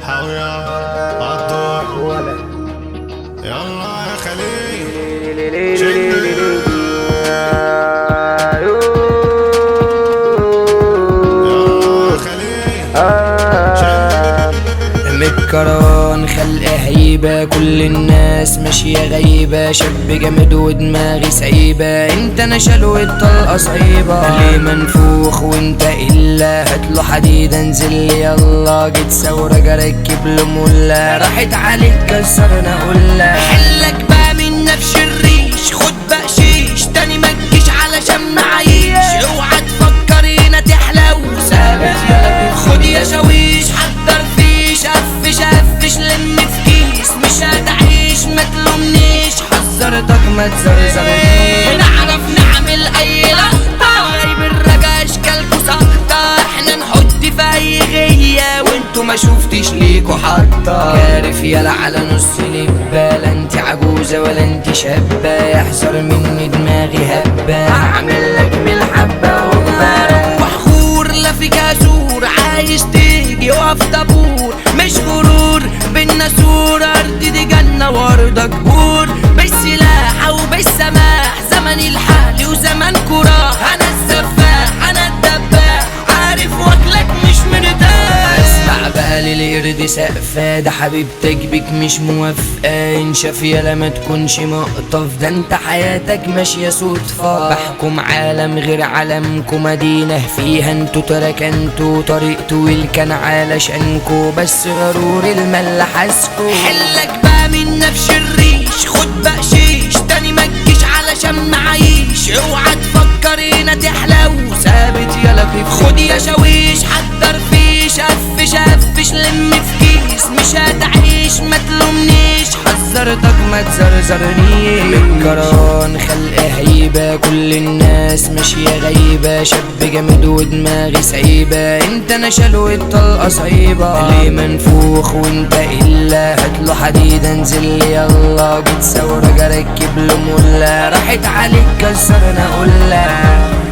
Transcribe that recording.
حاوية عالدور يلا يا خليل يلا يا خليل متكران خلق هيبة كل الناس ماشية غيبة شاب جامد ودماغي سايبة انت نشل والطلقة صعيبة ليه منفوخ وانت الا هاتله حديد انزل لي يلا جيت ثورة ركب له ملا راحت عليك كسرنا قلة حلك بقى من نفس الريش خد بقشيش تاني ما تجيش علشان معيش اوعى تفكر هنا تحلو ثابت يلا خد يا شاويش حضر فيش قفش قفش لم في كيس مش هتعيش ما تلومنيش حذرتك ما تزرزرنيش نعرف نعمل اي لقطة غايب الرجا اشكالكوا سقطة احنا نحط في اي غية وانتوا ما شفتش ليكوا حطة كارف يلا على نص لبة لا انت عجوزة ولا انت شابة يحذر مني دماغي هبة هعمل لك بالحبة وبارك محخور لا في جاسور عايز تيجي وقف طابور مش غرور بينا سور ارض دي جنة وارضك بور بالسلاح او بالسماح زمن الحال وزمن كراه انا السفاح انا الدباح عارف واكلك مش مرتاح اسمع بقى للقرد سقفة ده حبيبتك بيك مش موافقة انشف يالا ما تكونش مقطف ده انت حياتك ماشية صدفة بحكم عالم غير عالمكم مدينة فيها انتوا تركنتوا طريقتوا والكان علشانكوا بس غرور المل حاسكوا حلك بقى من نفس الريش خد بقشيش تاني ما تجيش علشان معيش اوعى تفكر هنا تحلو ثابت يا لطيف خد يا شاويش حضر فيش قفش قفش لم في كيس مش هتعيش ما تلومنيش حذرتك ما تزرزرنيش متكران خلق هيبة كل الناس ماشية غيبة شاب جامد ودماغي سايبة انت نشل والطلقة صعيبة ليه منفوخ وانت الا هاتله حديد انزل لي يلا جيت ثورة ركب له ملا راحت عليك كسرنا قلة